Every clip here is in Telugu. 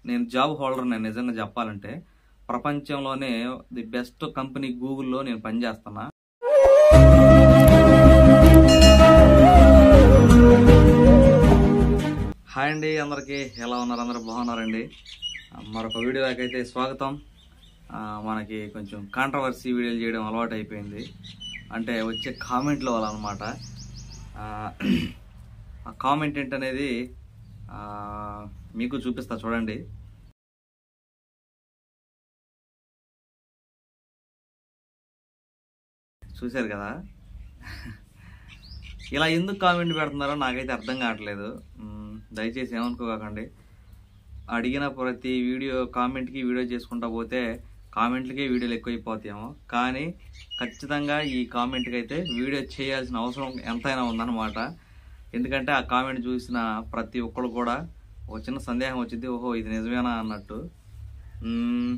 నేను జాబ్ హోల్డర్ నేను నిజంగా చెప్పాలంటే ప్రపంచంలోనే ది బెస్ట్ కంపెనీ గూగుల్లో నేను పనిచేస్తున్నా హాయ్ అండి అందరికీ ఎలా ఉన్నారు అందరూ బాగున్నారండి మరొక వీడియోకి అయితే స్వాగతం ఆ, మనకి కొంచెం కాంట్రవర్సీ వీడియోలు చేయడం అలవాటు అయిపోయింది అంటే వచ్చే కామెంట్లు వాళ్ళనమాట ఆ కామెంట్ ఏంటనేది ఆ, మీకు చూపిస్తా చూడండి చూశారు కదా ఇలా ఎందుకు కామెంట్ పెడుతున్నారో నాకైతే అర్థం కావట్లేదు మ్, దయచేసి ఏమనుకోకండి అడిగిన ప్రతి వీడియో కామెంట్కి వీడియో చేసుకుంటా పోతే కామెంట్లకి వీడియోలు ఎక్కువైపోతాయేమో కానీ ఖచ్చితంగా ఈ కామెంట్కి అయితే వీడియో చేయాల్సిన అవసరం ఎంతైనా ఉందన్నమాట ఎందుకంటే ఆ కామెంట్ చూసిన ప్రతి ఒక్కరు కూడా ఒక చిన్న సందేహం వచ్చింది ఓహో ఇది నిజమేనా అన్నట్టు మ్,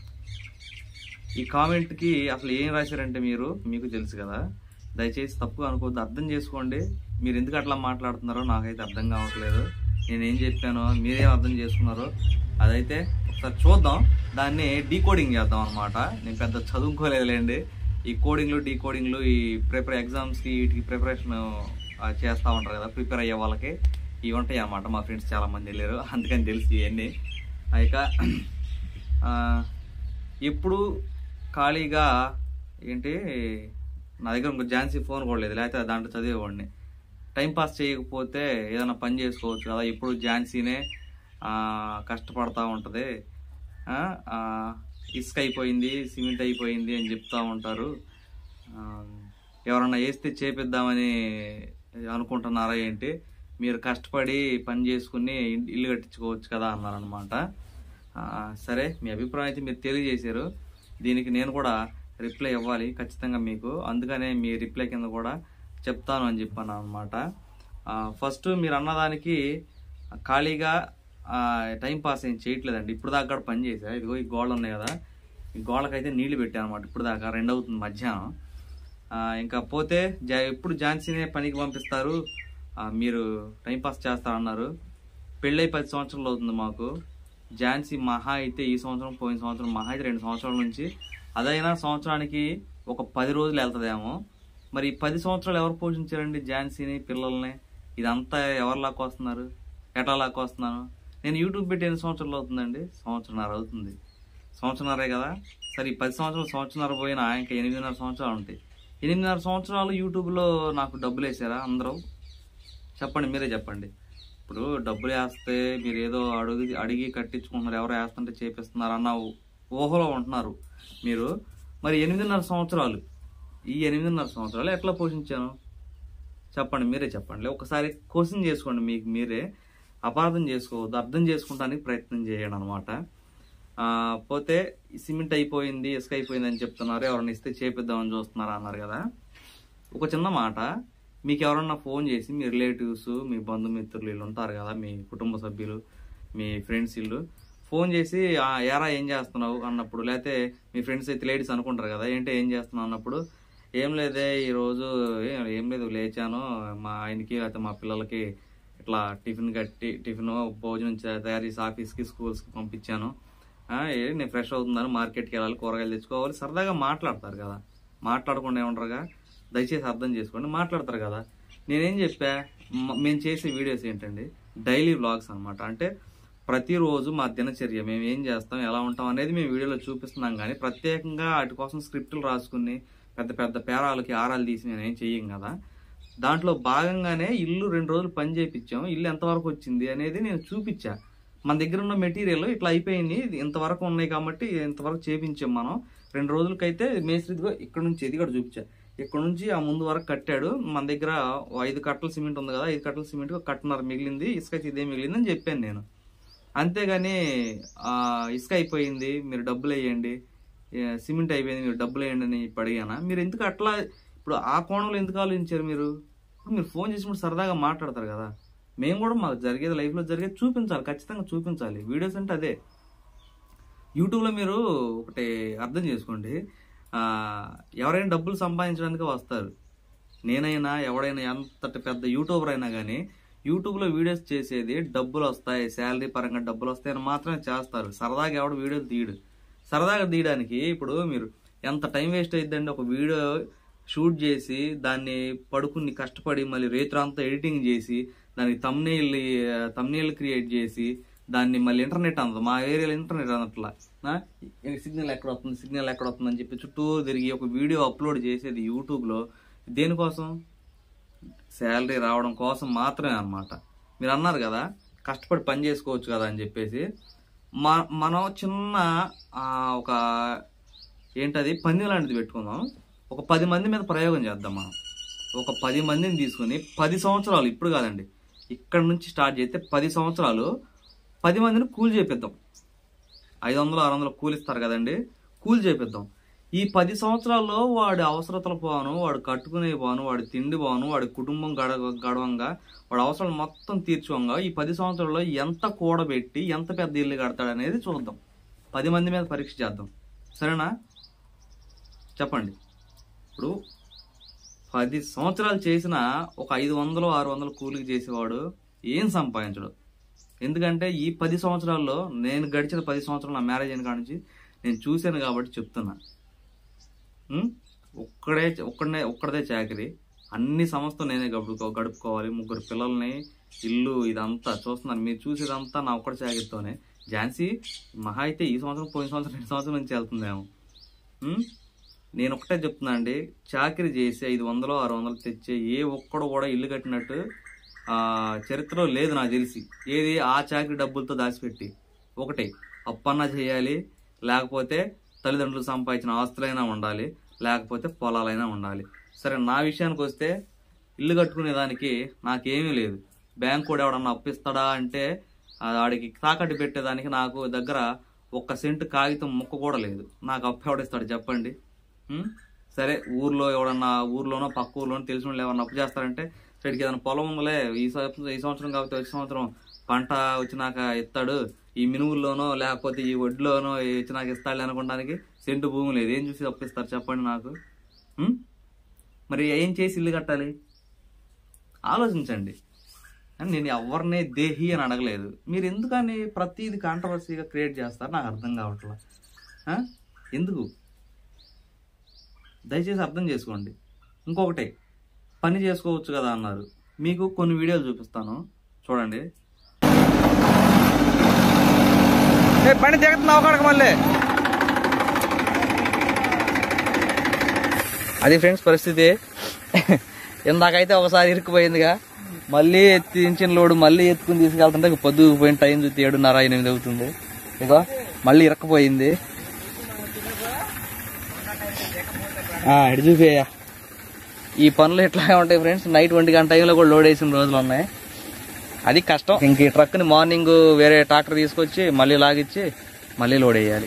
ఈ కామెంట్కి అసలు ఏం రాశారంటే మీరు మీకు తెలుసు కదా దయచేసి తప్పు అనుకోవద్దు అర్థం చేసుకోండి మీరు ఎందుకు అట్లా మాట్లాడుతున్నారో నాకైతే అర్థం కావట్లేదు నేను ఏం చెప్పానో మీరేం అర్థం చేసుకున్నారో అదైతే ఒకసారి చూద్దాం దాన్ని డీకోడింగ్ చేద్దాం అనమాట నేను పెద్ద చదువుకోలేదులేండి ఈ కోడింగ్లు డీకోడింగ్లు ఈ ప్రిపేర్ ఎగ్జామ్స్కి వీటికి ప్రిపరేషన్ చేస్తూ ఉంటారు కదా ప్రిపేర్ అయ్యే వాళ్ళకి ఇవి ఉంటాయి అన్నమాట మా ఫ్రెండ్స్ చాలా మంది వెళ్ళారు అందుకని తెలిసి ఇవన్నీ ఇక ఆ, ఎప్పుడు ఖాళీగా ఏంటి నా దగ్గర ఇంకో ఝాన్సీ ఫోన్ కూడా లేదు లేకపోతే దాంట్లో చదివేవాడిని టైం పాస్ చేయకపోతే ఏదైనా పని చేసుకోవచ్చు కదా ఇప్పుడు ఝాన్సీనే ఆ, కష్టపడతా ఉంటుంది ఆ, ఆ, ఇసుక అయిపోయింది సిమెంట్ అయిపోయింది అని చెప్తా ఉంటారు ఆ, ఎవరన్నా వేస్తే చేపిద్దామని అనుకుంటున్నారా ఏంటి మీరు కష్టపడి పని చేసుకుని ఇన్- ఇల్లు కట్టించుకోవచ్చు కదా అన్నారనమాట సరే మీ అభిప్రాయం అయితే మీరు తెలియజేశారు దీనికి నేను కూడా రిప్లై ఇవ్వాలి ఖచ్చితంగా మీకు అందుకనే మీ రిప్లై కింద కూడా చెప్తాను అని చెప్పాను అనమాట ఫస్ట్ మీరు అన్నదానికి ఖాళీగా ఆ, టైం పాస్ ఏం చేయట్లేదండి ఇప్పుడు దాకా కూడా పని చేశా ఇదిగో ఈ గోడలు ఉన్నాయి కదా ఈ గోడకైతే నీళ్లు పెట్టాను అనమాట ఇప్పుడు దాకా రెండు అవుతుంది మధ్యాహ్నం ఆ, ఇంకా పోతే జా ఎప్పుడు ఝాన్సీనే పనికి పంపిస్తారు ఆ, మీరు టైం పాస్ చేస్తారన్నారు పెళ్ళై పది సంవత్సరాలు అవుతుంది మాకు ఝాన్సీ మహా అయితే ఈ సంవత్సరం పోయిన సంవత్సరం మహా అయితే రెండు సంవత్సరాల నుంచి అదైనా సంవత్సరానికి ఒక పది రోజులు వెళ్తుందేమో మరి ఈ పది సంవత్సరాలు ఎవరు పోషించారండి ఝాన్సీని పిల్లల్ని ఇదంతా ఎవరు లాక్కొస్తున్నారు ఎట్లా లాక్కొస్తున్నాను నేను యూట్యూబ్ పెట్టి ఎన్ని సంవత్సరాలు అవుతుందండి సంవత్సరంన్నర అవుతుంది సంవత్సరంన్నరే కదా సరే ఈ పది సంవత్సరాలు సంవత్సరంన్నర పోయినా ఇంకా ఎనిమిదిన్నర సంవత్సరాలు ఉంటాయి ఎనిమిదిన్నర సంవత్సరాలు యూట్యూబ్లో నాకు డబ్బులు వేసారా అందరూ చెప్పండి మీరే చెప్పండి ఇప్పుడు డబ్బులు వేస్తే మీరు ఏదో అడిగి అడిగి కట్టించుకుంటున్నారు ఎవరో వేస్తుంటే చేపిస్తున్నారు అన్న ఊహలో ఉంటున్నారు మీరు మరి ఎనిమిదిన్నర సంవత్సరాలు ఈ ఎనిమిదిన్నర సంవత్సరాలు ఎట్లా పోషించాను చెప్పండి మీరే చెప్పండి ఒకసారి క్వశ్చన్ చేసుకోండి మీకు మీరే అపార్థం చేసుకోవద్దు అర్థం చేసుకుంటానికి ప్రయత్నం చేయండి అనమాట పోతే సిమెంట్ అయిపోయింది ఇసుక అయిపోయింది అని చెప్తున్నారు ఎవరైనా ఇస్తే చేపిద్దామని చూస్తున్నారు అన్నారు కదా ఒక చిన్న మాట మీకు ఎవరన్నా ఫోన్ చేసి మీ రిలేటివ్స్ మీ బంధుమిత్రులు వీళ్ళు ఉంటారు కదా మీ కుటుంబ సభ్యులు మీ ఫ్రెండ్స్ వీళ్ళు ఫోన్ చేసి "ఆ, ఏరా ఏం చేస్తున్నావు అన్నప్పుడు లేకపోతే మీ ఫ్రెండ్స్ అయితే లేడీస్ అనుకుంటారు కదా ఏంటి ఏం చేస్తున్నావు అన్నప్పుడు ఏం లేదే ఈరోజు "ఏ- ఏం లేదు లేచాను మా ఆయనకి లేకపోతే మా పిల్లలకి ఇట్లా టిఫిన్ కట్టి టిఫిన్ భోజనం చే- తయారు చేసి ఆఫీస్కి స్కూల్స్కి పంపించాను "ఆ, ఏ నేను ఫ్రెష్ అవుతున్నాను మార్కెట్కి వెళ్ళాలి కూరగాయలు తెచ్చుకోవాలి సరదాగా మాట్లాడతారు కదా మాట్లాడకుండా ఏమంటారుగా దయచేసి అర్థం చేసుకోండి మాట్లాడతారు కదా నేనేం చెప్పా మ- మేము చేసే వీడియోస్ ఏంటండి డైలీ వ్లాగ్స్ అన్నమాట అంటే ప్రతిరోజు మా దినచర్య మేము ఏం చేస్తాం ఎలా ఉంటాం అనేది మేము వీడియోలో చూపిస్తున్నాం కానీ ప్రత్యేకంగా వాటి కోసం స్క్రిప్టులు రాసుకుని పెద్ద పెద్ద పేరాలకి ఆరాలు తీసి మేము ఏం చెయ్యం కదా దాంట్లో భాగంగానే ఇల్లు రెండు రోజులు పని చేయించాం ఇల్లు ఎంతవరకు వచ్చింది అనేది నేను చూపించా మన దగ్గర ఉన్న మెటీరియల్ ఇట్లా అయిపోయింది ఇది ఇంతవరకు ఉన్నాయి కాబట్టి ఇంతవరకు చేపించాం మనం రెండు రోజులకైతే మేస్త్రి ఇదిగో ఇక్కడ నుంచి ఇది కూడా చూపించా ఇక్కడ నుంచి ఆ ముందు వరకు కట్టాడు మన దగ్గర ఓ ఐదు కట్టల సిమెంట్ ఉంది కదా ఐదు కట్టల సిమెంట్ కట్టున్నర మిగిలింది ఇసుక అయితే ఇదే మిగిలింది అని చెప్పాను నేను అంతేగాని ఆ, ఇసుక అయిపోయింది మీరు డబ్బులు వేయండి ఏ, సిమెంట్ అయిపోయింది మీరు డబ్బులు వేయండి అని ఇప్పుడు అడిగానా మీరు ఎందుకు అట్లా ఇప్పుడు ఆ కోణంలో ఎందుకు ఆలోచించారు మీరు ఇప్పుడు మీరు ఫోన్ చేసినప్పుడు సరదాగా మాట్లాడతారు కదా మేము కూడా మాకు జరిగేది లైఫ్లో జరిగేది చూపించాలి ఖచ్చితంగా చూపించాలి వీడియోస్ అంటే అదే యూట్యూబ్లో మీరు ఒకటి అర్థం చేసుకోండి ఆ, ఎవరైనా డబ్బులు సంపాదించడానికి వస్తారు నేనైనా ఎవడైనా ఎంతటి పెద్ద యూట్యూబర్ అయినా కానీ యూట్యూబ్లో వీడియోస్ చేసేది డబ్బులు వస్తాయి శాలరీ పరంగా డబ్బులు వస్తాయని మాత్రమే చేస్తారు సరదాగా ఎవడు వీడియోలు తీయడు సరదాగా తీయడానికి ఇప్పుడు మీరు ఎంత టైం వేస్ట్ అయిద్దండి ఒక వీడియో షూట్ చేసి దాన్ని పడుకుని కష్టపడి మళ్ళీ రేత్రంతా ఎడిటింగ్ చేసి దానికి తమ్నేల్ తమ్నేల్ క్రియేట్ చేసి దాన్ని మళ్ళీ ఇంటర్నెట్ అందదు మా ఏరియాలో ఇంటర్నెట్ అనట్లా సిగ్నల్ ఎక్కడ వస్తుంది సిగ్నల్ ఎక్కడ వస్తుంది అని చెప్పి చుట్టూ తిరిగి ఒక వీడియో అప్లోడ్ చేసేది యూట్యూబ్లో దేనికోసం శాలరీ రావడం కోసం మాత్రమే అన్నమాట మీరు అన్నారు కదా కష్టపడి పని చేసుకోవచ్చు కదా అని చెప్పేసి మా మనం చిన్న ఆ, ఒక ఏంటది పంది లాంటిది పెట్టుకుందాం ఒక పది మంది మీద ప్రయోగం చేద్దాం మనం ఒక పది మందిని తీసుకుని పది సంవత్సరాలు ఇప్పుడు కాదండి ఇక్కడ నుంచి స్టార్ట్ చేస్తే పది సంవత్సరాలు పది మందిని కూలి చేపిద్దాం ఐదు వందలు ఆరు వందలు కూలి ఇస్తారు కదండి కూలి చేపిద్దాం ఈ పది సంవత్సరాల్లో వాడి అవసరతలు పోను వాడు కట్టుకునే పోను వాడి తిండి పోను వాడి కుటుంబం గడ గడవంగా వాడి అవసరాలు మొత్తం తీర్చువంగా ఈ పది సంవత్సరాల్లో ఎంత కూడబెట్టి ఎంత పెద్ద ఇల్లు కడతాడు అనేది చూద్దాం పది మంది మీద పరీక్ష చేద్దాం సరేనా చెప్పండి ఇప్పుడు పది సంవత్సరాలు చేసిన ఒక ఐదు వందలు ఆరు వందలు కూలికి చేసేవాడు ఏం సంపాదించడు ఎందుకంటే ఈ పది సంవత్సరాల్లో నేను గడిచిన పది సంవత్సరాలు నా మ్యారేజ్ అయిన కాడ నుంచి నేను చూశాను కాబట్టి చెప్తున్నా ఉం? ఒక్కడే ఒక్కడనే ఒక్కడదే చాకరీ అన్ని సంస్థలు నేనే గడుపుకో గడుపుకోవాలి ముగ్గురు పిల్లల్ని ఇల్లు ఇదంతా చూస్తున్నాను మీరు చూసేదంతా నా ఒక్కడి చాకరీతోనే ఝాన్సీ మహా అయితే ఈ సంవత్సరం పోయిన సంవత్సరం రెండు సంవత్సరం నుంచి వెళ్తుందేమో ఉం? నేను ఒకటే చెప్తున్నా అండి చాకరీ చేసి ఐదు వందలు ఆరు వందలు తెచ్చే ఏ ఒక్కడు కూడా ఇల్లు కట్టినట్టు ఆ చరిత్రలో లేదు నాకు తెలిసి ఏది ఆ చాకరీ డబ్బులతో దాచిపెట్టి ఒకటే అప్పన్న చేయాలి లేకపోతే తల్లిదండ్రులు సంపాదించిన ఆస్తులైనా ఉండాలి లేకపోతే పొలాలైనా ఉండాలి సరే నా విషయానికి వస్తే ఇల్లు కట్టుకునే దానికి నాకేమీ లేదు బ్యాంక్ కూడా ఎవడన్నా అప్పిస్తాడా అంటే ఆ వాడికి తాకట్టు పెట్టేదానికి నాకు దగ్గర ఒక్క సెంటు కాగితం ముక్క కూడా లేదు నాకు అప్పు ఎవడిస్తాడు చెప్పండి ఉం? సరే ఊర్లో ఎవడన్నా ఊర్లోనో పక్క ఊర్లోనో తెలిసిన వాళ్ళు ఎవరన్నా అప్పు చేస్తారంటే సైడ్కి ఏదైనా పొలం ఉందలే ఈ సంవత్సరం ఈ సంవత్సరం కాబట్టి వచ్చే సంవత్సరం పంట వచ్చినాక ఇస్తాడు ఈ మినువుల్లోనో లేకపోతే ఈ వడ్లోనో ఇచ్చినాక ఇస్తాడు అనుకోవడానికి సెంటు భూమి లేదు ఏం చూసి అప్పిస్తారు చెప్పండి నాకు ఉం? మరి ఏం చేసి ఇల్లు కట్టాలి ఆలోచించండి అని నేను ఎవరిని దేహి అని అడగలేదు మీరు ఎందుకని ప్రతిది కాంట్రవర్సీగా క్రియేట్ చేస్తారు నాకు అర్థం కావట్లా ఆ? ఎందుకు దయచేసి అర్థం చేసుకోండి ఇంకొకటి పని చేసుకోవచ్చు కదా అన్నారు మీకు కొన్ని వీడియోలు చూపిస్తాను చూడండి పని దిగుతున్నావు అక్కడికి మళ్ళీ అది ఫ్రెండ్స్ పరిస్థితి ఇందాకైతే ఒకసారి ఇరుక్కుపోయిందిగా మళ్ళీ ఎత్తించిన లోడు మళ్ళీ ఎత్తుకుని తీసుకెళ్తుంటే ఇక పొద్దు పోయిన టైం చూస్తే ఏడున్నర ఎనిమిది అవుతుంది ఇక మళ్ళీ ఇరక్కపోయింది ఇటు చూపేయ ఈ పనులు ఎట్లా ఉంటాయి ఫ్రెండ్స్ నైట్ ఒంటి గంట టైంలో కూడా లోడ్ వేసిన రోజులు ఉన్నాయి అది కష్టం ఇంక ఈ ట్రక్ని మార్నింగ్ వేరే ట్రాక్టర్ తీసుకొచ్చి మళ్ళీ లాగిచ్చి మళ్ళీ లోడ్ వేయాలి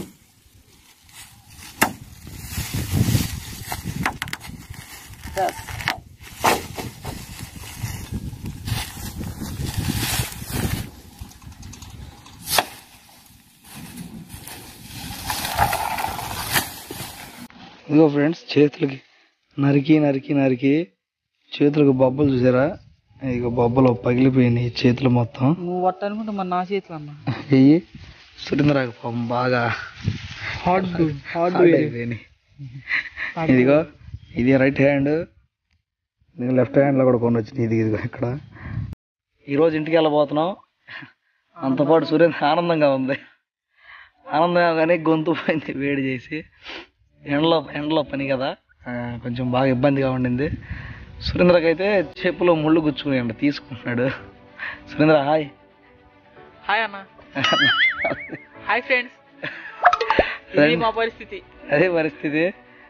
ఇదిగో ఫ్రెండ్స్ చేతులకి నరికి నరికి నరికి చేతులకు బొబ్బలు చూసారా ఇదిగో బొబ్బలు పగిలిపోయినాయి చేతులు మొత్తం నువ్వు వట్ట అనుకుంటే మరి నా చేతులు అన్న వెయ్యి సురేంద్రకు పాపం బాగా హార్డ్ హార్డ్ hard అయిపోయినాయి ఇదిగో ఇది రైట్ హ్యాండ్ నేను లెఫ్ట్ హ్యాండ్ లో కూడా కొన్ని వచ్చినాయి ఇది ఇదిగో ఇక్కడ ఈ రోజు ఇంటికి వెళ్ళబోతున్నాం అంతపాటు సురేంద్ర ఆనందంగా ఉంది ఆనందంగా కానీ గొంతు పోయింది వేడి చేసి ఎండలో ఎండలో పని కదా ఆ, కొంచెం బాగా ఇబ్బందిగా ఉండింది సురేంద్రకి అయితే చెప్పులో ముళ్ళు గుచ్చుకుని తీసుకుంటున్నాడు సురేంద్ర హాయ్ హాయ్ అన్న హాయ్ ఫ్రెండ్స్ ఇది మా పరిస్థితి అదే పరిస్థితి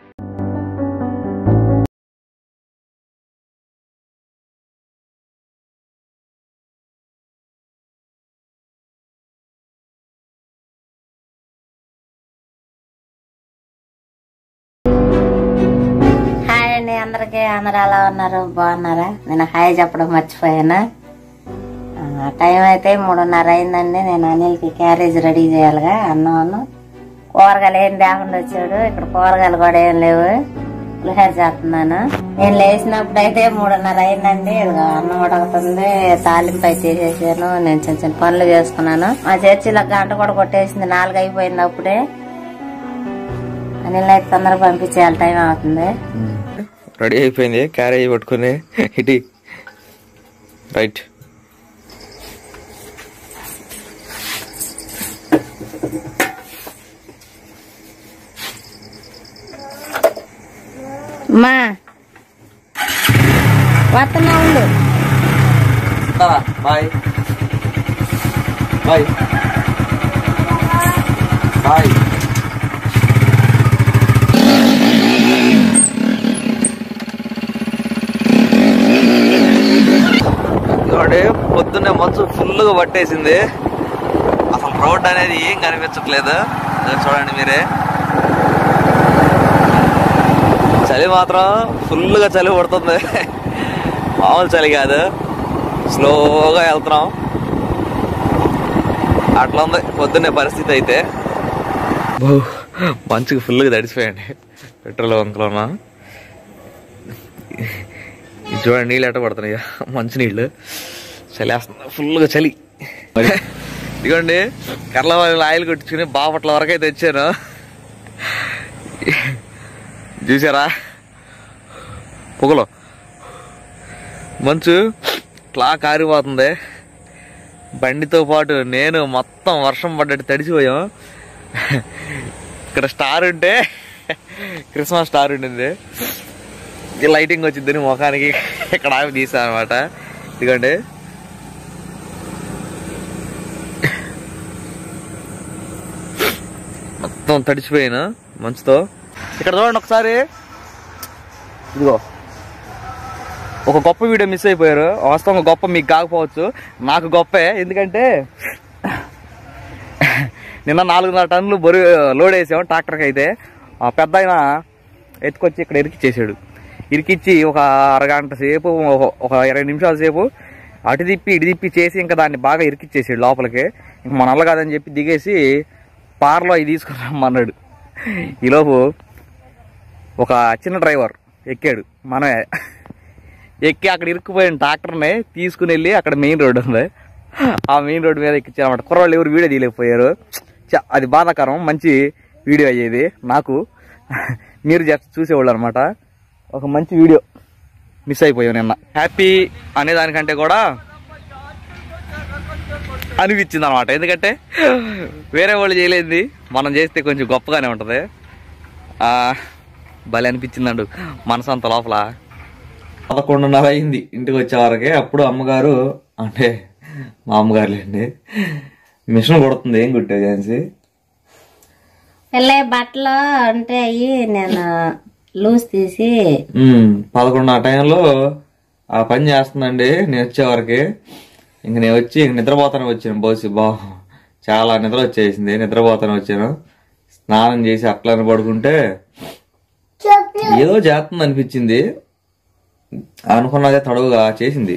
హాయ్ అండి అందరికి అందరు ఎలా ఉన్నారు బాగున్నారా నేను హాయ్ చెప్పడం మర్చిపోయాను ఆ, టైం అయితే మూడున్నర అయిందండి నేను అనిల్కి క్యారేజ్ రెడీ చేయాలిగా అన్నం కూరగాయలు ఏం లేకుండా వచ్చాడు ఇక్కడ కూరగాయలు కూడా ఏం లేవు పులిహోర చేస్తున్నాను నేను లేచినప్పుడు అయితే మూడున్నర అయిందండి ఇదిగో అన్నం ఉడకుతుంది తాలింపు అయితే చేసేసాను నేను చిన్న చిన్న పనులు చేసుకున్నాను మా చర్చిలో గంట కూడా కొట్టేసింది నాలుగు అయిపోయింది అప్పుడే అనిల్ అయితే తొందరగా పంపించేయాలి టైం అవుతుంది రెడీ అయిపోయింది క్యారేజ్ పట్టుకుని ఇటీ రైట్ మా వస్తున్నా ఉండు బాయ్ బాయ్ బాయ్ ఇవాడే పొద్దున్నే మంచు ఫుల్గా పట్టేసింది అసలు రోడ్ అనేది ఏం కనిపించట్లేదు ఇదిగో చూడండి మీరే చలి మాత్రం ఫుల్గా చలి పడుతుంది మామూలు చలి కాదు స్లోగా వెళ్తున్నాం అట్లా ఉంది పొద్దున్నే పరిస్థితి అయితే బో, మంచుకి ఫుల్గా తడిసిపోయండి పెట్రోల్ బంక్లోనా ఇది చూడండి నీళ్ళు ఎట్ట పడుతున్నాయి మంచి నీళ్ళు చలి వేస్తుంది ఫుల్గా చలి మరి ఇదిగోండి కర్ల వాళ్ళు ఆయిల్ కొట్టించుకుని బాపట్ల వరకు అయితే తెచ్చాను చూసారా పొగలో మంచు ఇట్లా కారిపోతుంది బండితో పాటు నేను మొత్తం వర్షం పడ్డట్టు తడిసిపోయాం ఇక్కడ స్టార్ ఉంటే క్రిస్మస్ స్టార్ ఉండింది ఈ లైటింగ్ వచ్చింది ముఖానికి ఇక్కడ ఆమె తీసా అనమాట ఇదిగోండి మొత్తం తడిచిపోయాను మంచుతో ఇక్కడ చూడండి ఒకసారి ఇదిగో ఒక గొప్ప వీడియో మిస్ అయిపోయారు వాస్తవంగా గొప్ప మీకు కాకపోవచ్చు నాకు గొప్పే ఎందుకంటే నిన్న నాలుగున్నర టన్నులు బరువు లోడ్ వేసాం ట్రాక్టర్కి అయితే ఆ పెద్ద ఆయన ఎత్తుకొచ్చి ఇక్కడ ఇరికిచ్చేసాడు ఇరికిచ్చి ఒక అరగంట సేపు ఒక- ఒక ఇరవై నిమిషాల సేపు అటు తిప్పి ఇటు తిప్పి చేసి ఇంకా దాన్ని బాగా ఇరికిచ్చేసాడు లోపలికి ఇంక మన వల్ల కాదని చెప్పి దిగేసి పార్లో అవి తీసుకురమ్మన్నాడు ఈలోపు ఒక చిన్న డ్రైవర్ ఎక్కాడు మనమే ఎక్కి అక్కడ ఇరుక్కుపోయిన ట్రాక్టర్ని తీసుకుని వెళ్ళి అక్కడ మెయిన్ రోడ్ ఉంది ఆ మెయిన్ రోడ్ మీద ఎక్కించారన్నమాట కుర్రాళ్ళు ఎవరు వీడియో తీయలేకపోయారు చ- అది బాధాకరం మంచి వీడియో అయ్యేది నాకు మీరు జస్ట్ చూసేవాళ్ళు అనమాట ఒక మంచి వీడియో మిస్ అయిపోయావు నిన్న హ్యాపీ అనే దానికంటే కూడా అనిపించింది అనమాట ఎందుకంటే వేరే వాళ్ళు చేయలేది మనం చేస్తే కొంచెం గొప్పగానే ఉంటుంది ఆ, భలే అనిపించిందండు మనసంత లోపల పదకొండున్నర అయింది ఇంటికి వచ్చే వరకే అప్పుడు అమ్మగారు అంటే మా అమ్మగారులేండి మిషన్ కొడుతుంది ఏం కుట్టావు ఝాన్సీ పిల్ల బట్టలు అంటే అయ్యి నేను లూజ్ తీసి ఉమ్, పదకొండు ఆ టైంలో ఆ పని చేస్తుందండి నేను వచ్చే వరకి ఇంక నేను వచ్చి ఇంక నిద్రపోతానే వచ్చాను బోసి బా చాలా నిద్ర వచ్చేసింది నిద్రపోతానే వచ్చాను స్నానం చేసి అట్లనే పడుకుంటే ఏదో చేస్తుంది అనిపించింది అనుకున్నదే తడువుగా చేసింది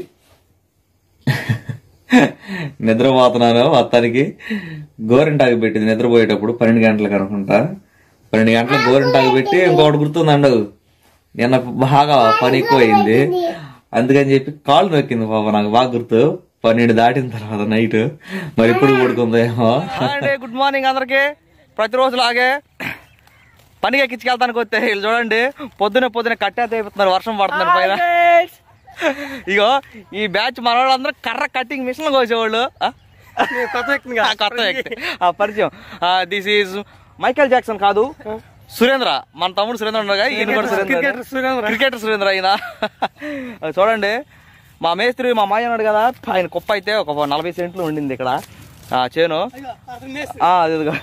నిద్రపోతున్నాను మొత్తానికి గోరింటాకు పెట్టింది నిద్రపోయేటప్పుడు పన్నెండు గంటలకు అనుకుంటా పన్నెండు గంటలకు గోరింటాకు పెట్టి ఇంకొకటి గుర్తుందండు నిన్న బాగా పని ఎక్కువ అయింది అందుకని చెప్పి కాళ్ళు నొక్కింది పాప నాకు బాగా గుర్తు పన్నెండు దాటిన తర్వాత నైట్ మరి ఇప్పుడు పడుకుందో ఏమో గుడ్ మార్నింగ్ అందరికి ప్రతిరోజు లాగే పనికి ఎక్కించుకెళ్తానికి వస్తే వీళ్ళు చూడండి పొద్దున పొద్దున కట్టేత అయిపోతున్నారు వర్షం పడుతున్నారు పైన ఇగో ఈ బ్యాచ్ మన వాళ్ళందరూ కర్ర కట్టింగ్ మిషన్ కోసేవాళ్ళు ఆ? ఆ, కొత్త వ్యక్తి ఆ పరిచయం దిస్ ఈజ్ మైకేల్ జాక్సన్ కాదు సురేంద్ర మన తమ్ముడు సురేంద్ర ఉండగా ఈయన కూడా సురేంద్ర క్రికెటర్ సురేంద్ర ఆయన అది చూడండి మా మేస్త్రి మా మాయ ఉన్నాడు కదా ఆయన కుప్ప అయితే ఒక నలభై సెంట్లు ఉండింది ఇక్కడ ఆ, చేను ఆ, అది ఇదిగో.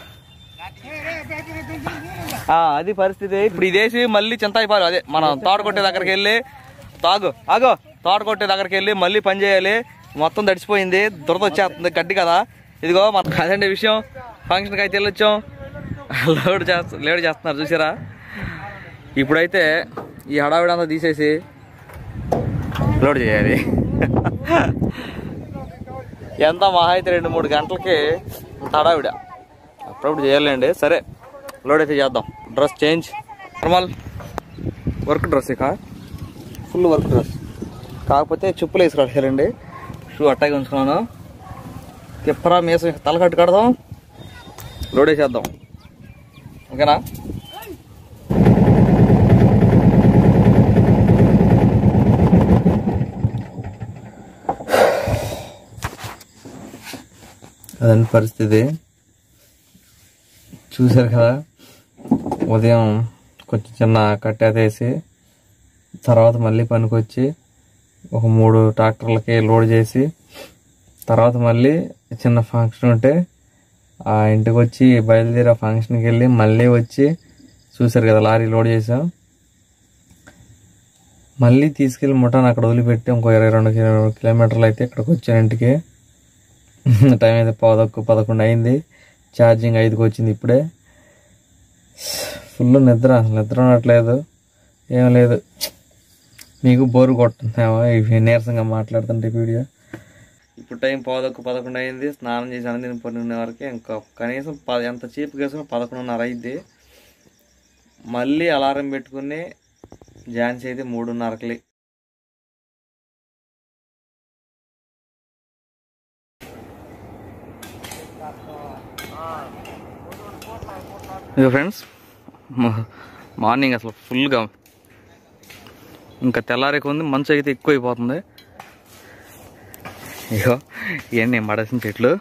ఆ, అది పరిస్థితి ఇప్పుడు ఇదేసి మళ్ళీ చింతాయిపారు అదే మనం తోట కొట్టే దగ్గరికి వెళ్ళి తాగు ఆగో తోట కొట్టే దగ్గరికి వెళ్ళి మళ్ళీ పని చేయాలి మొత్తం తడిచిపోయింది దురద వచ్చేస్తుంది గడ్డి కదా ఇదిగో మన అదండి విషయం ఫంక్షన్కి అయితే వెళ్ళొచ్చాం లోడ్ చేస్తా లోడ్ చేస్తున్నారు చూసారా ఇప్పుడైతే ఈ హడావిడి అంతా తీసేసి లోడ్ చేయాలి ఎంత మహా అయితే రెండు మూడు గంటలకి హడావిడ అప్పుడప్పుడు చేయాలండి సరే లోడ్ అయితే చేద్దాం dress change normal work dress ఇక ఫుల్ వర్క్ డ్రెస్ కాకపోతే చెప్పులు వేసుకురాడండి షూ అట్టాగే ఉంచుకున్నాను తిప్పరా మేసం తల కట్టు కడదాం లోడ్ వేసేద్దాం ఓకేనా అదండి పరిస్థితి చూశారు కదా ఉదయం కొంచెం చిన్న కట్టేసి తర్వాత మళ్ళీ పనికొచ్చి ఒక మూడు ట్రాక్టర్లకి లోడ్ చేసి తర్వాత మళ్ళీ చిన్న ఫంక్షన్ ఉంటే ఆ ఇంటికి వచ్చి బయలుదేరి ఆ ఫంక్షన్కి వెళ్ళి మళ్ళీ వచ్చి చూశారు కదా లారీ లోడ్ చేసాం మళ్ళీ తీసుకెళ్ళి ముఠాను అక్కడ వదిలిపెట్టి ఇంకో ఇరవై రెండు కిలో- కిలోమీటర్లు అయితే ఇక్కడికి వచ్చాను ఇంటికి టైం అయితే పదొక్కు పదకొండు అయింది ఛార్జింగ్ ఐదుకి వచ్చింది ఇప్పుడే ఫుల్ నిద్ర నిద్ర ఉండట్లేదు ఏం లేదు మీకు బోరు కొట్టుందేమో ఇవి నీరసంగా మాట్లాడుతుంటే ఈ వీడియో ఇప్పుడు టైం పదొక్కు పదకొండు అయింది స్నానం చేసి అన్నదిన పన్నెండు వరకు ఇంకా కనీసం ప ఎంత చీప్ కేసుకుని పదకొండున్నర అయింది మళ్ళీ అలారం పెట్టుకుని ఝాన్సీ అయితే మూడున్నరకి ఇక ఫ్రెండ్స్ మార్నింగ్ అసలు ఫుల్గా ఇంకా తెల్లారేకు ఉంది మంచు అయితే ఎక్కువ అయిపోతుంది ఇగో ఇవన్నీ నేను పడేసిన చెట్లు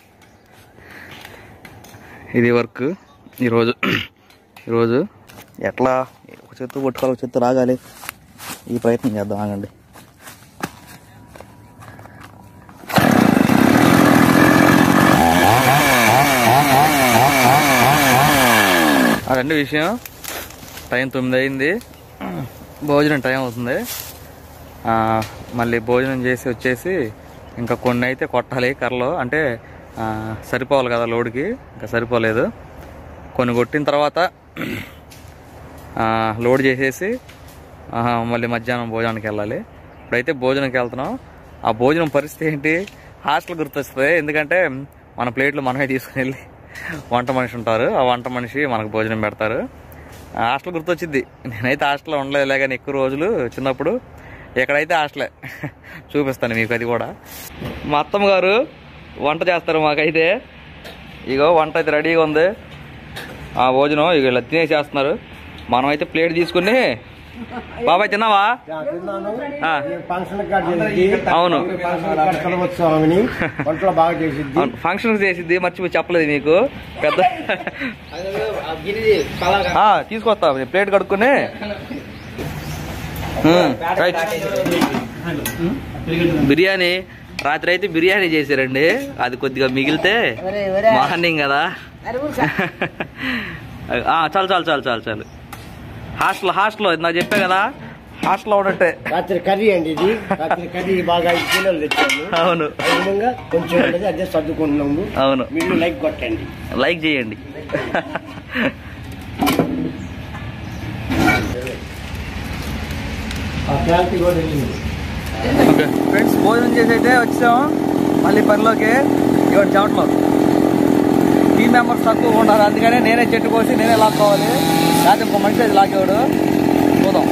ఇది వర్క్ ఈరోజు ఈరోజు ఎట్లా ఒక చెట్టు పట్టుకోవాలి ఒక చెట్టు రాగాలి ఈ ప్రయత్నం చేద్దాం ఆగండి అదండి విషయం టైం తొమ్మిది అయింది భోజనం టైం అవుతుంది ఆ, మళ్ళీ భోజనం చేసి వచ్చేసి ఇంకా కొన్ని అయితే కొట్టాలి కర్రలు అంటే ఆ, సరిపోవాలి కదా లోడ్కి ఇంకా సరిపోలేదు కొన్ని కొట్టిన తర్వాత ఆ, లోడ్ చేసేసి ఆ, మళ్ళీ మధ్యాహ్నం భోజనానికి వెళ్ళాలి ఇప్పుడైతే భోజనంకి వెళ్తున్నాం ఆ భోజనం పరిస్థితి ఏంటి హాస్టల్ గుర్తొస్తుంది ఎందుకంటే మన ప్లేట్లు మనమే తీసుకుని వెళ్ళి వంట మనిషి ఉంటారు ఆ వంట మనిషి మనకు భోజనం పెడతారు ఆ హాస్టల్ గుర్తొచ్చింది నేనైతే హాస్టల్లో ఉండలేదులే కానీ ఎక్కువ రోజులు చిన్నప్పుడు ఎక్కడైతే హాస్టలే చూపిస్తాను మీకు అది కూడా మా అత్తమ్మ గారు వంట చేస్తారు మాకైతే ఇగో వంట అయితే రెడీగా ఉంది ఆ భోజనం ఇక ఇలా తినేసేస్తున్నారు మనం అయితే ప్లేట్ తీసుకుని బాబాయ్ తిన్నావా ఆ, ఫంక్షన్ కార్డు చేసిద్ది అవును ఫంక్షన్ కార్డు కలవచ్చు ఆమెని వంటలో బాగా చేసిద్ది అవును ఫంక్షన్ చేసిద్ది మర్చిపోయి చెప్పలేదు మీకు పెద్ద ఆ, తీసుకొస్తా ప్లేట్ కడుక్కుని ఉమ్, రైట్. బిర్యానీ రాత్రి అయితే బిర్యానీ చేశారండి అది కొద్దిగా మిగిలితే మార్నింగ్ కదా ఆ, చాలు చాలు చాలు చాలు చాలు హాస్టల్ హాస్టల్లో నాకు చెప్పా కదా హాస్టల్లో ఉన్నట్టే రాత్రి కర్రీ అండి ఇది రాత్రి కర్రీ బాగా ఐదు కిలోలు తెచ్చాము అవును ఆ విధంగా కొంచెం ఉన్నది అదే సర్దుకుంటున్నాము అవును మీరు లైక్ కొట్టండి లైక్ చేయండి ఆ క్లారిటీ కూడా వెళ్ళింది ఫ్రెండ్స్ భోజనం చేసి అయితే వచ్చాం మళ్ళీ పనిలోకి ఇవాడు చెమటలో టీం మెంబర్స్ తక్కువ ఉన్నారు అందుకనే నేనే చెట్టు కోసి నేనే లాక్కోవాలి లేకపోతే ఇంకో మనిషి అది లాగేవాడు చూద్దాం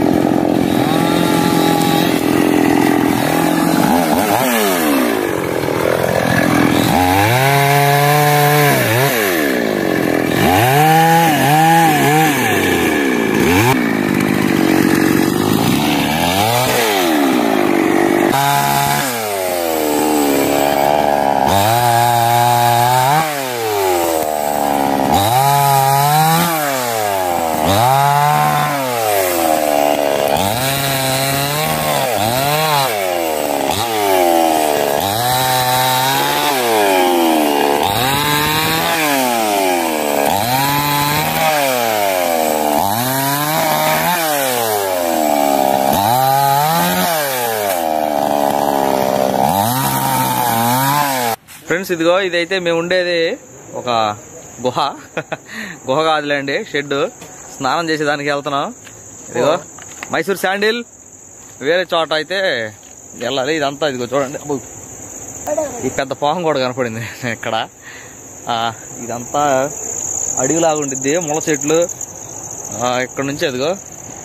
ఫ్రెండ్స్ ఇదిగో ఇదైతే మేము ఉండేది ఒక గుహ గుహ కాదులేండి షెడ్ స్నానం చేసేదానికి వెళ్తున్నాం ఇదిగో మైసూర్ శాండిల్ వేరే చోట అయితే వెళ్ళాలి ఇదంతా ఇదిగో చూడండి అబ్బో. ఈ పెద్ద పాము కూడా కనపడింది ఇక్కడ ఆ, ఇదంతా అడవిలాగా ఉండిద్ది ముళ్ళ చెట్లు ఆ, ఇక్కడ నుంచి అదిగో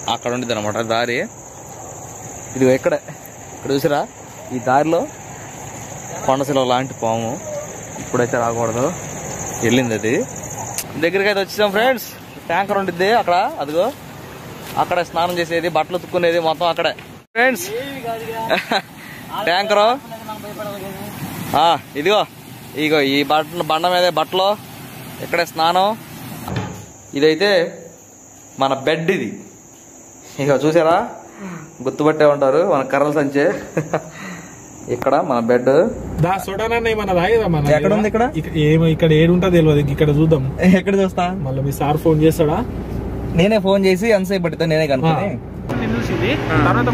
అక్కడ ఉండిద్ది అనమాట దారి ఇది ఇక్కడ ఇక్కడ చూసారా ఈ దారిలో కొండశిల లాంటి పాము ఇప్పుడైతే రాకూడదు వెళ్ళింది అది దగ్గరికి అయితే వచ్చాం ఫ్రెండ్స్ ట్యాంకర్ ఉండిద్ది అక్కడ అదిగో అక్కడ స్నానం చేసేది బట్టలు ఉతుక్కునేది మొత్తం అక్కడే ఫ్రెండ్స్ ట్యాంకరు ఆ, ఇదిగో ఇగో ఈ బట్టలు బండ మీద బట్టలు ఇక్కడే స్నానం ఇదైతే మన బెడ్ ఇది ఇక చూసారా గుర్తుపట్టే ఉంటారు మన కర్రల సంచే ఇక్కడ మన బెడ్ దా సొడనన్న ఏమన్నా తాగేదా మన ఎక్కడ ఉంది ఇక్కడ? ఇక- ఏమో ఇక్కడ ఏడుంటా తెలియదు ఇంక ఇక్కడ చూద్దాం ఎక్కడ చూస్తా మళ్ళీ మీ సార్ ఫోన్ చేస్తాడా నేనే ఫోన్ చేసి ఎంతసేపు పట్టితే నేనే కనుక్కొని చూసింది తర్వాత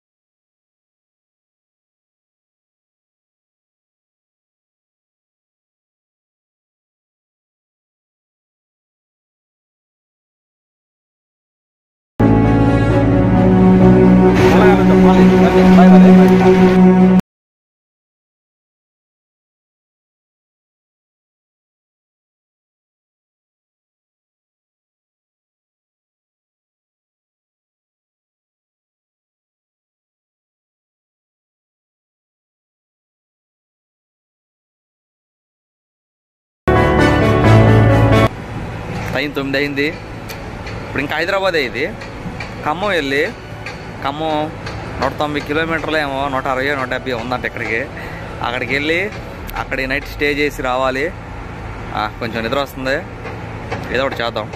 టైం తొమ్మిది అయింది ఇప్పుడు ఇంకా హైదరాబాద్ ఇది ఖమ్మం వెళ్ళి ఖమ్మం నూట తొంభై కిలోమీటర్లు ఏమో నూట అరవై నూట డెబ్బై ఉందంట ఇక్కడికి అక్కడికి వెళ్ళి అక్కడ నైట్ స్టే చేసి రావాలి ఆ, కొంచెం నిద్ర వస్తుంది ఏదో ఒకటి చేద్దాం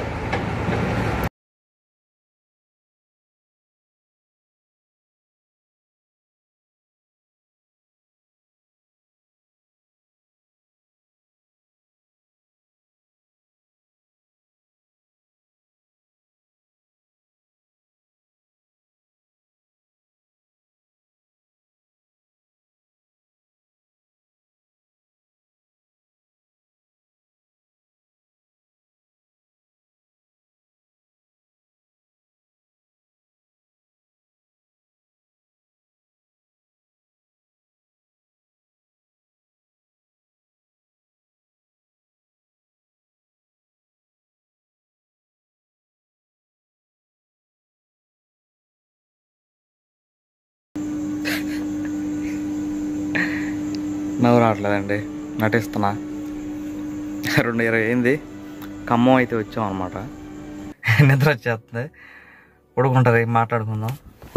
నవ్వు రావట్లేదండి నటిస్తున్నా రెండు ఇరవై అయింది ఖమ్మం అయితే వచ్చాం అనమాట నిద్ర వచ్చేస్తుంది పడుకుంటుంది మాట్లాడుకుందాం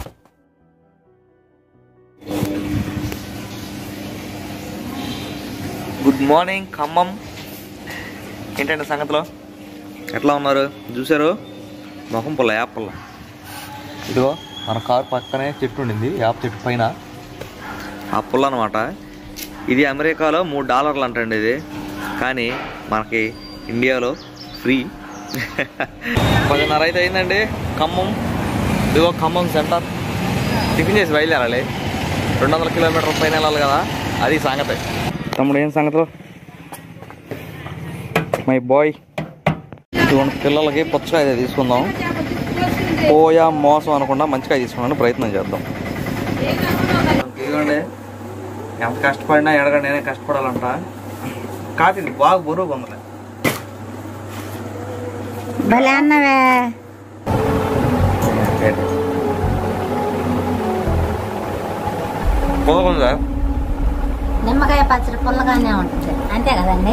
గుడ్ మార్నింగ్ ఖమ్మం ఏంటంటే సంగతిలో ఎట్లా ఉన్నారు చూసారు మొహం పుల్ల యాప్ పుల్ల ఇదిగో మన కారు పక్కనే చెట్టు ఉండింది యాప్ చెట్టు పైన ఆ పుల్ల అనమాట ఇది అమెరికాలో మూడు డాలర్లు అంటండి ఇది కానీ మనకి ఇండియాలో ఫ్రీ పదిన్నర అయితే అయిందండి ఖమ్మం ఇదిగో ఖమ్మం సెంటర్ టిఫిన్ చేసి బయలుదేరాలి రెండు వందల కిలోమీటర్ల పైన వెళ్ళాలి కదా అది సంగతి తమ్ముడు ఏం సంగతులు మై బాయ్ ఇటువంటి పిల్లలకి పుచ్చకాయ తీసుకుందాం పోయా మోసం అనకుండా మంచిగా తీసుకున్నాను ప్రయత్నం చేద్దాం ఇదిగోండి ఎంత కష్టపడినా ఎడగా నేనే కష్టపడాలంట కాదు ఇది బాగా బరువు పొందలే భలే అన్నవే పోదా నిమ్మకాయ పచ్చడి పుల్లగానే ఉంటుంది అంతే కదండి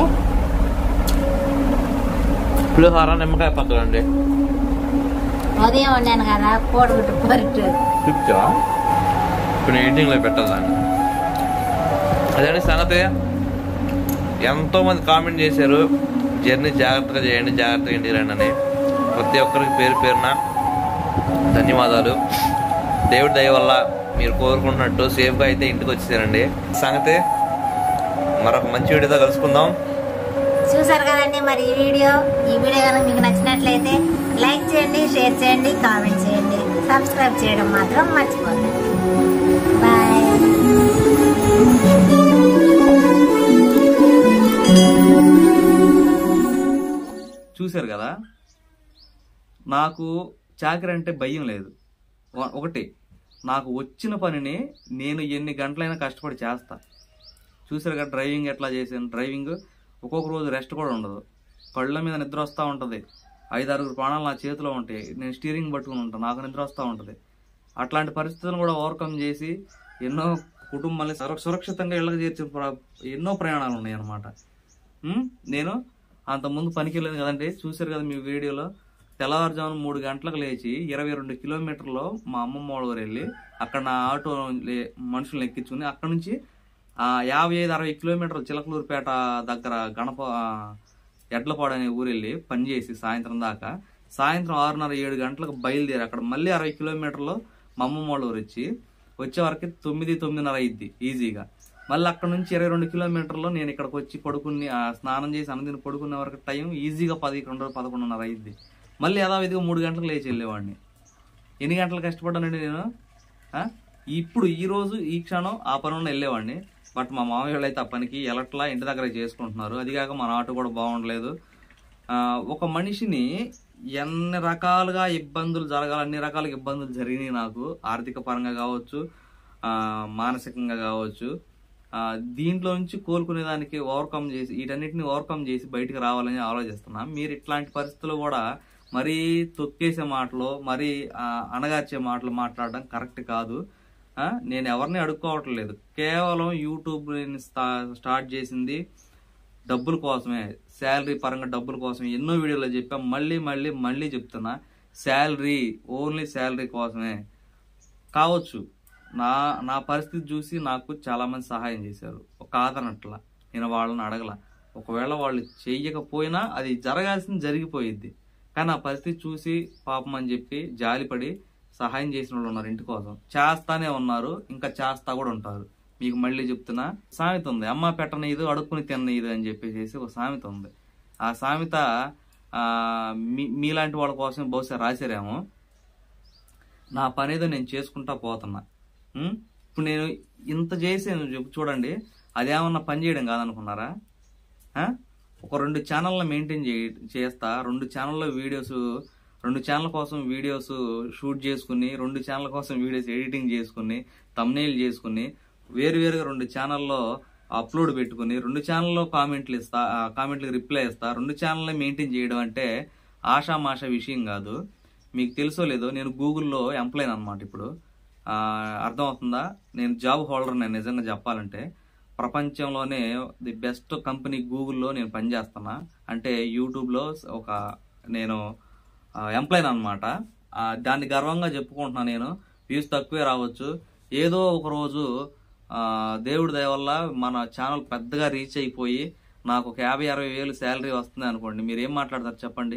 పులిహోర నిమ్మకాయ పచ్చడి అండి ఉదయం వండాను కదా కోడిగుడ్డు పొరిట్టు చెప్తా ఇప్పుడు ఎడిటింగ్లో పెట్టాలని అదే సంగతి ఎంతో మంది కామెంట్ చేశారు జర్నీ జాగ్రత్తగా చేయండి జాగ్రత్తగా ఇంటికి రండి అని ప్రతి ఒక్కరికి పేరు పేరున ధన్యవాదాలు దేవుడి దయ వల్ల మీరు కోరుకుంటున్నట్టు సేఫ్గా అయితే ఇంటికి వచ్చేసారండి సంగతి మరొక మంచి వీడియోతో కలుసుకుందాం చూసారు కదండి మరి ఈ వీడియో ఈ వీడియో కనుక మీకు నచ్చినట్లయితే లైక్ చేయండి షేర్ చేయండి కామెంట్ చేయండి సబ్స్క్రైబ్ చేయడం మాత్రం మర్చిపోకండి బాయ్ చూశారు కదా నాకు చాకరీ అంటే భయం లేదు ఒ- ఒకటి నాకు వచ్చిన పనిని నేను ఎన్ని గంటలైనా కష్టపడి చేస్తా చూసారు కదా డ్రైవింగ్ ఎట్లా చేశాను డ్రైవింగ్ ఒక్కొక్క రోజు రెస్ట్ కూడా ఉండదు కళ్ళ మీద నిద్ర వస్తూ ఉంటుంది ఐదు ఆరుగురు ప్రాణాలు నా చేతిలో ఉంటాయి నేను స్టీరింగ్ పట్టుకుని ఉంటాను నాకు నిద్ర వస్తూ ఉంటుంది అట్లాంటి పరిస్థితులను కూడా ఓవర్కమ్ చేసి ఎన్నో కుటుంబాన్ని సుర- సురక్షితంగా ఇళ్ళకి చేర్చిన ప్ర- ఎన్నో ప్రయాణాలు ఉన్నాయి అనమాట నేను అంత ముందు పనికి వెళ్ళాను కదండి చూశారు కదా మీ వీడియోలో తెల్లవారుజామున మూడు గంటలకు లేచి ఇరవై రెండు కిలోమీటర్లు మా అమ్మమ్మ వాళ్ళ ఊరు వెళ్ళి అక్కడ నా ఆటో లే- మనుషులను ఎక్కించుకుని అక్కడ నుంచి ఆ యాభై ఐదు అరవై కిలోమీటర్లు చిలకలూరుపేట దగ్గర గణప ఆ, ఎడ్లపాడు అనే ఊరు వెళ్ళి పనిచేసి సాయంత్రం దాకా సాయంత్రం ఆరున్నర ఏడు గంటలకు బయలుదేరి అక్కడ మళ్ళీ అరవై కిలోమీటర్లు మా అమ్మమ్మ వాళ్ళ ఊరు వచ్చి వచ్చే వరకు తొమ్మిది తొమ్మిదిన్నర అయింది ఈజీగా మళ్ళీ అక్కడ నుంచి ఇరవై రెండు కిలోమీటర్లు నేను ఇక్కడికి వచ్చి పడుకుని ఆ, స్నానం చేసి అన్నదిని పడుకునే వరకు టైం ఈజీగా పదకొండు పదకొండున్నర అయింది మళ్ళీ యథావిధిగా మూడు గంటలకు లేచి వెళ్ళేవాడిని ఎన్ని గంటలు కష్టపడ్డానండి నేను ఆ? ఇప్పుడు ఈ రోజు ఈ క్షణం ఆ పని ఉన్న వెళ్ళేవాడిని బట్ మా మామయ్య వాళ్ళు అయితే ఆ పనికి ఎలట్లా ఇంటి దగ్గర చేసుకుంటున్నారు అది కాక మన ఆటో కూడా బాగుండలేదు ఆ, ఒక మనిషిని ఎన్ని రకాలుగా ఇబ్బందులు జరగాలి అన్ని రకాల ఇబ్బందులు జరిగినాయి నాకు ఆర్థిక పరంగా కావచ్చు ఆ, మానసికంగా కావచ్చు ఆ, దీంట్లో నుంచి కోలుకునే దానికి ఓవర్కమ్ చేసి వీటన్నిటిని ఓవర్కమ్ చేసి బయటికి రావాలని ఆలోచిస్తున్నా మీరు ఇట్లాంటి పరిస్థితుల్లో కూడా మరీ తొక్కేసే మాటలు మరీ ఆ, అణగార్చే మాటలు మాట్లాడడం కరెక్ట్ కాదు ఆ, నేను ఎవరిని అడుక్కోవట్లేదు కేవలం యూట్యూబ్ నేను స్టా- స్టార్ట్ చేసింది డబ్బుల కోసమే శాలరీ పరంగా డబ్బుల కోసం ఎన్నో వీడియోలో చెప్పా మళ్ళీ మళ్ళీ మళ్ళీ చెప్తున్నా శాలరీ ఓన్లీ శాలరీ కోసమే కావచ్చు నా నా పరిస్థితి చూసి నాకు చాలా మంది సహాయం చేశారు ఒక కాదనట్ల నేను వాళ్ళని అడగల ఒకవేళ వాళ్ళు చెయ్యకపోయినా అది జరగాల్సింది జరిగిపోయిద్ది కానీ ఆ పరిస్థితి చూసి పాపం అని చెప్పి జాలిపడి సహాయం చేసిన వాళ్ళు ఉన్నారు ఇంటి కోసం చేస్తానే ఉన్నారు ఇంకా చేస్తా కూడా ఉంటారు మీకు మళ్ళీ చెప్తున్నా సామెత ఉంది అమ్మ పెట్టని ఇది అడుక్కుని తిన్న ఇది అని చెప్పేసి ఒక సామెత ఉంది ఆ సామెత ఆ, మీ మీలాంటి వాళ్ళ కోసం బహుశా రాశారేమో నా పని ఏదో నేను చేసుకుంటా పోతున్నా ఉం? ఇప్పుడు నేను ఇంత చేసాను చూ- చూడండి అదేమన్నా పని చేయడం కాదనుకున్నారా ఆ? ఒక రెండు ఛానళ్ళ మెయింటైన్ చే చేస్తా రెండు ఛానల్లో వీడియోస్ రెండు ఛానల్ కోసం వీడియోస్ షూట్ చేసుకుని రెండు ఛానల్ కోసం వీడియోస్ ఎడిటింగ్ చేసుకుని తమ్నేల్ చేసుకుని వేరు వేరుగా రెండు ఛానల్లో అప్లోడ్ పెట్టుకుని రెండు ఛానల్లో కామెంట్లు ఇస్తా ఆ కామెంట్లకు రిప్లై ఇస్తా రెండు ఛానల్ని మెయింటైన్ చేయడం అంటే ఆషామాష విషయం కాదు మీకు తెలుసో లేదో నేను గూగుల్లో ఎంప్లాయ్ అనమాట ఇప్పుడు ఆ, అర్థమవుతుందా నేను జాబ్ హోల్డర్ నేను నిజంగా చెప్పాలంటే ప్రపంచంలోనే ది బెస్ట్ కంపెనీ గూగుల్లో నేను పనిచేస్తున్నా అంటే యూట్యూబ్లో ఒక నేను ఎంప్లాయ్ అనమాట దాన్ని గర్వంగా చెప్పుకుంటున్నా నేను వ్యూస్ తక్కువే రావచ్చు ఏదో ఒక రోజు ఆ, దేవుడి దయ వల్ల మన ఛానల్ పెద్దగా రీచ్ అయిపోయి నాకు ఒక యాభై అరవై వేలు శాలరీ వస్తుంది అనుకోండి మీరు ఏం మాట్లాడతారు చెప్పండి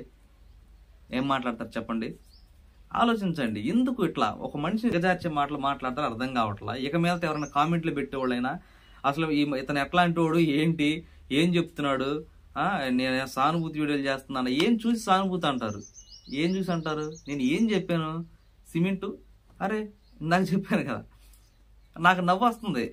ఏం మాట్లాడతారు చెప్పండి ఆలోచించండి ఎందుకు ఇట్లా ఒక మనిషి గజార్చే మాటలు మాట్లాడతారు అర్థం కావట్లా ఇక మీద ఎవరైనా కామెంట్లు పెట్టేవాళ్ళైనా అసలు ఈ ఇతను ఎట్లాంటి వాడు ఏంటి ఏం చెప్తున్నాడు ఆ, నేను సానుభూతి వీడియోలు చేస్తున్నాను ఏం చూసి సానుభూతి అంటారు ఏం చూసి అంటారు నేను ఏం చెప్పాను సిమెంటు అరే ఇందాక చెప్పాను కదా నాకు నవ్వు వస్తుంది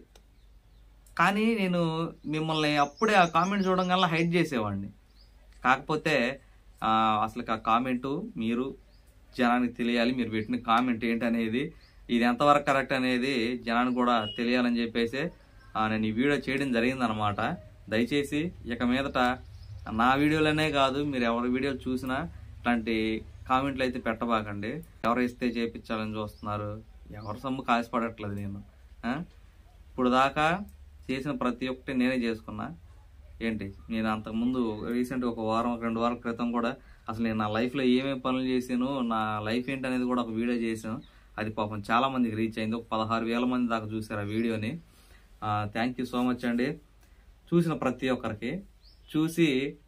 కానీ నేను మిమ్మల్ని అప్పుడే ఆ కామెంట్ చూడడం వల్ల హైడ్ చేసేవాడిని కాకపోతే ఆ, అసలు ఆ కామెంటు మీరు జనానికి తెలియాలి మీరు పెట్టిన కామెంట్ ఏంటి అనేది ఇది ఎంతవరకు కరెక్ట్ అనేది జనానికి కూడా తెలియాలని చెప్పేసి ఆ, నేను ఈ వీడియో చేయడం జరిగిందనమాట దయచేసి ఇక మీదట నా వీడియోలనే కాదు మీరు ఎవరి వీడియోలు చూసినా ఇట్లాంటి కామెంట్లు అయితే పెట్టబాకండి ఎవరు ఇస్తే చేపించాలని చూస్తున్నారు ఎవరి సొమ్ము కాసిపడట్లేదు నేను ఆ? ఇప్పుడు దాకా చేసిన ప్రతి ఒక్కటి నేనే చేసుకున్నా ఏంటి నేను అంతకుముందు రీసెంట్ ఒక వారం ఒక రెండు వారాల క్రితం కూడా అసలు నేను నా లైఫ్లో ఏమేమి పనులు చేశాను నా లైఫ్ ఏంటి అనేది కూడా ఒక వీడియో చేశాను అది పాపం చాలా మందికి రీచ్ అయింది ఒక పదహారు వేల మంది దాకా చూశారు ఆ వీడియోని థ్యాంక్ యూ సో మచ్ అండి చూసిన ప్రతి ఒక్కరికి చూసి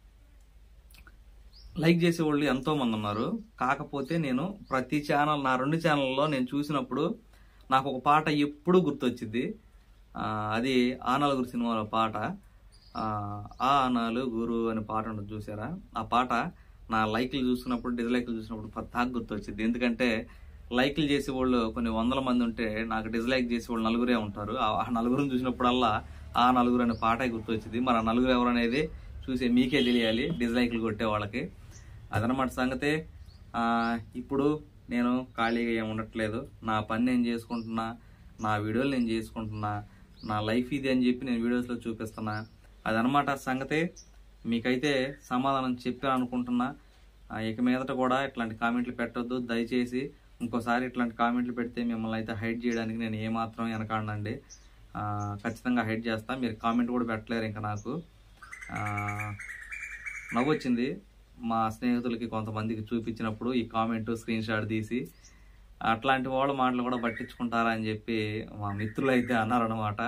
లైక్ చేసే వాళ్ళు ఎంతో మంది ఉన్నారు కాకపోతే నేను ప్రతి ఛానల్ నా రెండు ఛానల్లో నేను చూసినప్పుడు నాకు ఒక పాట ఎప్పుడూ గుర్తొచ్చింది ఆ, అది ఆ నలుగురు సినిమాలో పాట ఆ, ఆ నలుగురు అనే పాట ఉంటుంది చూసారా ఆ పాట నా లైక్లు చూసినప్పుడు డిజ్లైక్లు చూసినప్పుడు పత్తాకు గుర్తొచ్చింది ఎందుకంటే లైక్లు చేసే వాళ్ళు కొన్ని వందల మంది ఉంటే నాకు డిజ్లైక్ చేసే వాళ్ళు నలుగురే ఉంటారు ఆ ఆ నలుగురిని చూసినప్పుడల్లా ఆ నలుగురు అనే పాటే గుర్తొచ్చింది మరి ఆ నలుగురు ఎవరు అనేది చూసే మీకే తెలియాలి డిజ్లైక్లు కొట్టే వాళ్ళకి అదనమాట సంగతి ఆ, ఇప్పుడు నేను ఖాళీగా ఏమి ఉండట్లేదు నా పని నేను చేసుకుంటున్నా నా వీడియోలు నేను చేసుకుంటున్నా నా లైఫ్ ఇది అని చెప్పి నేను వీడియోస్లో చూపిస్తున్నా అదనమాట సంగతి మీకైతే సమాధానం చెప్పాను అనుకుంటున్నా ఆ, ఇక మీదట కూడా ఇట్లాంటి కామెంట్లు పెట్టొద్దు దయచేసి ఇంకోసారి ఇట్లాంటి కామెంట్లు పెడితే మిమ్మల్ని అయితే హైడ్ చేయడానికి నేను ఏమాత్రం వెనకాడనండి ఆ, ఖచ్చితంగా హైడ్ చేస్తా మీరు కామెంట్ కూడా పెట్టలేరు ఇంకా నాకు ఆ, నవ్వు వచ్చింది మా స్నేహితులకి కొంతమందికి చూపించినప్పుడు ఈ కామెంట్ స్క్రీన్ షాట్ తీసి అట్లాంటి వాళ్ళ మాటలు కూడా పట్టించుకుంటారా అని చెప్పి మా మిత్రులు అయితే అన్నారనమాట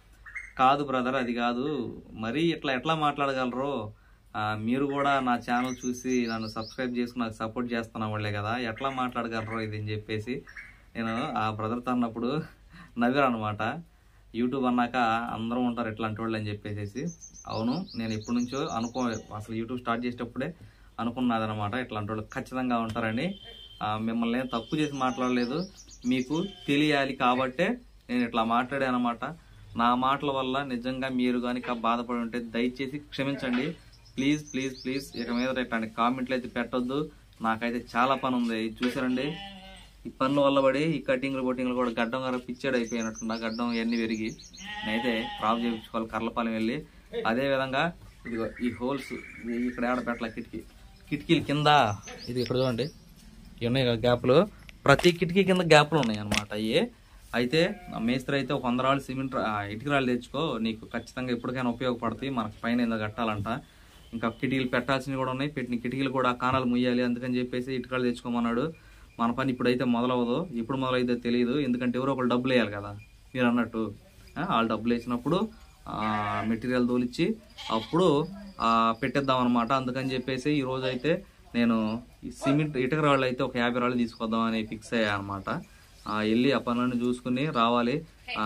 కాదు బ్రదర్ అది కాదు మరీ ఇట్లా ఎట్లా మాట్లాడగలరు ఆ, మీరు కూడా నా ఛానల్ చూసి నన్ను సబ్స్క్రైబ్ చేసుకుని నాకు సపోర్ట్ చేస్తున్న వాళ్ళే కదా ఎట్లా మాట్లాడగలరు ఇది అని చెప్పేసి నేను ఆ బ్రదర్తో అన్నప్పుడు నవ్వారు అనమాట యూట్యూబ్ అన్నాక అందరూ ఉంటారు ఇట్లాంటి వాళ్ళు అని చెప్పేసి అవును నేను ఇప్పటి నుంచో అనుకో అసలు యూట్యూబ్ స్టార్ట్ చేసేటప్పుడే అనుకున్నదనమాట ఇట్లాంటి వాళ్ళు ఖచ్చితంగా ఉంటారని ఆ, మిమ్మల్ని ఏం తక్కువ చేసి మాట్లాడలేదు మీకు తెలియాలి కాబట్టే నేను ఇట్లా మాట్లాడాను అనమాట నా మాటల వల్ల నిజంగా మీరు కనుక బాధపడి ఉంటే దయచేసి క్షమించండి ప్లీజ్ ప్లీజ్ ప్లీజ్ ఇక మీద ఇట్లాంటి కామెంట్లు అయితే పెట్టొద్దు నాకైతే చాలా పని ఉంది ఇది చూసారండి ఈ పనుల వల్ల పడి ఈ కటింగ్లు బొట్టింగ్లు కూడా గడ్డం గారు పిచ్చాడు అయిపోయినట్టున్నా గడ్డం ఇవన్నీ పెరిగి నేనైతే క్రాప్ చేయించుకోవాలి కర్లపాలెం వెళ్ళి అదే విధంగా ఇదిగో ఈ హోల్స్ ఇక్కడ ఏడ పెట్టాల కిటికీ కిటికీల కింద ఇది ఇక్కడ చూడండి ఇవి ఉన్నాయి కదా గ్యాప్లు ప్రతి కిటికీ కింద గ్యాప్లు ఉన్నాయి అనమాట అవి అయితే ఆ మేస్త్రి అయితే ఒక వంద రాళ్ళు సిమెంట్ రా- ఆ, ఇటుక రాళ్ళు తెచ్చుకో నీకు ఖచ్చితంగా ఎప్పటికైనా ఉపయోగపడతాయి మనకు పైన ఏదో కట్టాలంట ఇంకా కిటికీలు పెట్టాల్సినవి కూడా ఉన్నాయి పెట్టిన కిటికీలు కూడా కానాలు ముయ్యాలి అందుకని చెప్పేసి ఇటుకలు తెచ్చుకోమన్నాడు మన పని ఇప్పుడైతే మొదలవదు ఎప్పుడు మొదలైతే తెలియదు ఎందుకంటే ఎవరో ఒకళ్ళు డబ్బులు వేయాలి కదా మీరు అన్నట్టు ఆ, వాళ్ళు డబ్బులు వేసినప్పుడు మెటీరియల్ తోలిచ్చి అప్పుడు ఆ, పెట్టేద్దాం అనమాట అందుకని చెప్పేసి ఈ రోజు అయితే నేను ఈ సిమెంట్ ఇటుక రాళ్ళు అయితే ఒక యాభై రాళ్ళు తీసుకొద్దాం అని ఫిక్స్ అయ్యా అనమాట వెళ్ళి ఆ పనులను చూసుకుని రావాలి ఆ,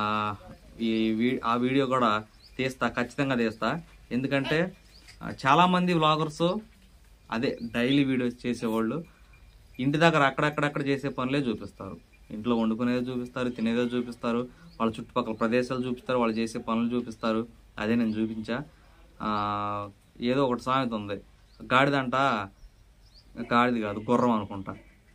ఈ వీ- ఆ వీడియో కూడా తీస్తా ఖచ్చితంగా తీస్తా ఎందుకంటే ఆ, చాలా మంది వ్లాగర్స్ అదే డైలీ వీడియోస్ చేసేవాళ్ళు ఇంటి దగ్గర అక్కడక్కడక్కడ చేసే పనులే చూపిస్తారు ఇంట్లో వండుకునేదో చూపిస్తారు తినేదో చూపిస్తారు వాళ్ళ చుట్టుపక్కల ప్రదేశాలు చూపిస్తారు వాళ్ళు చేసే పనులు చూపిస్తారు అదే నేను చూపించా ఆ, ఏదో ఒకటి సామెత ఉంది గాడిదంట గాడిది కాదు గుర్రం అనుకుంటా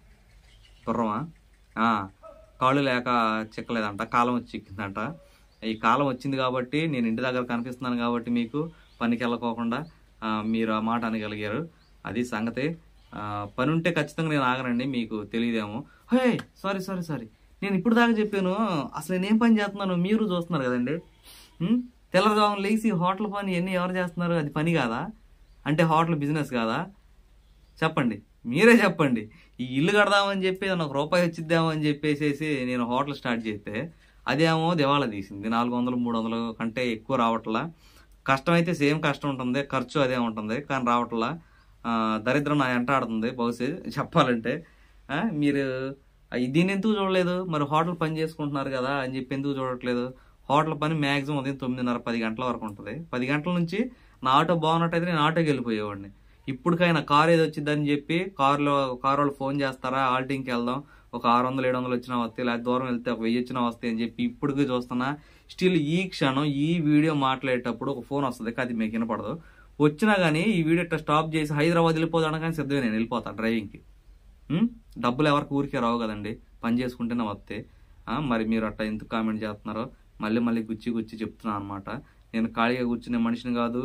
గుర్రమా ఆ, కాళ్ళు లేక చిక్కలేదంట కాలం వచ్చి చిక్కిందంట ఈ కాలం వచ్చింది కాబట్టి నేను ఇంటి దగ్గర కనిపిస్తున్నాను కాబట్టి మీకు పనికి వెళ్ళకోకుండా ఆ, మీరు ఆ మాట అనగలిగారు అది సంగతి ఆ, పని ఉంటే ఖచ్చితంగా నేను ఆగనండి మీకు తెలియదేమో హే సారీ సారీ సారీ నేను ఇప్పుడు దాకా చెప్పాను అసలు నేనేం పని చేస్తున్నాను మీరు చూస్తున్నారు కదండి ఉం? తెల్లవారుజామున లేచి హోటల్ పని ఎన్ని ఎవరు చేస్తున్నారు అది పని కాదా అంటే హోటల్ బిజినెస్ కాదా చెప్పండి మీరే చెప్పండి ఈ ఇల్లు కడదామని చెప్పి ఏదైనా ఒక రూపాయి వచ్చిద్దామో అని చెప్పేసేసి నేను హోటల్ స్టార్ట్ చేస్తే అదేమో దివాళా తీసింది నాలుగు వందలు మూడు వందలు కంటే ఎక్కువ రావట్లా కష్టం అయితే సేమ్ కష్టం ఉంటుంది ఖర్చు అదే ఉంటుంది కానీ రావట్లా ఆ, దరిద్రం నా ఎంటాడుతుంది బహుశా చెప్పాలంటే ఆ, మీరు ఆ, దీన్ని ఎందుకు చూడలేదు మరి హోటల్ పని చేసుకుంటున్నారు కదా అని చెప్పి ఎందుకు చూడట్లేదు హోటల్ పని మ్యాక్సిమం ఉదయం తొమ్మిదిన్నర పది గంటల వరకు ఉంటుంది పది గంటల నుంచి నా ఆటో బాగున్నట్టయితే నేను ఆటోకి వెళ్ళిపోయేవాడిని ఇప్పటికైనా కార్ ఏది వచ్చిందని చెప్పి కారులో కారు వాళ్ళు ఫోన్ చేస్తారా ఆల్టింగ్కి వెళ్దాం ఒక ఆరు వందలు ఏడు వందలు వచ్చినా వస్తాయి లేదా దూరం వెళ్తే ఒక వెయ్యి వచ్చినా వస్తాయి అని చెప్పి ఇప్పటికీ చూస్తున్నా స్టిల్ ఈ క్షణం ఈ వీడియో మాట్లాడేటప్పుడు ఒక ఫోన్ వస్తుంది అది మీకు వినపడదు వచ్చినా కానీ ఈ వీడియో ఇట్లా స్టాప్ చేసి హైదరాబాద్ వెళ్ళిపోదాం కానీ సిద్ధమే నేను వెళ్ళిపోతాను డ్రైవింగ్కి ఉం? డబ్బులు ఎవరికి ఊరికే రావు కదండి పని చేసుకుంటేనే వస్తే ఆ, మరి మీరు అట్లా ఎందుకు కామెంట్ చేస్తున్నారో మళ్ళీ మళ్ళీ గుచ్చి గుచ్చి చెప్తున్నాను అనమాట నేను ఖాళీగా కూర్చునే మనిషిని కాదు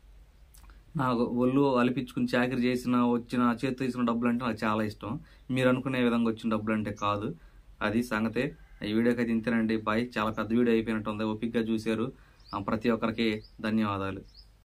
నాకు ఒళ్ళు అలిపించుకుని చాకరీ చేసిన వచ్చిన చేతి తీసుకున్న డబ్బులు అంటే నాకు చాలా ఇష్టం మీరు అనుకునే విధంగా వచ్చిన డబ్బులు అంటే కాదు అది సంగతే ఈ వీడియోకి అయితే ఇంతేనండి బాయ్ చాలా పెద్ద వీడియో అయిపోయినట్టుంది ఓపిక్గా చూశారు ఆ, ప్రతి ఒక్కరికి ధన్యవాదాలు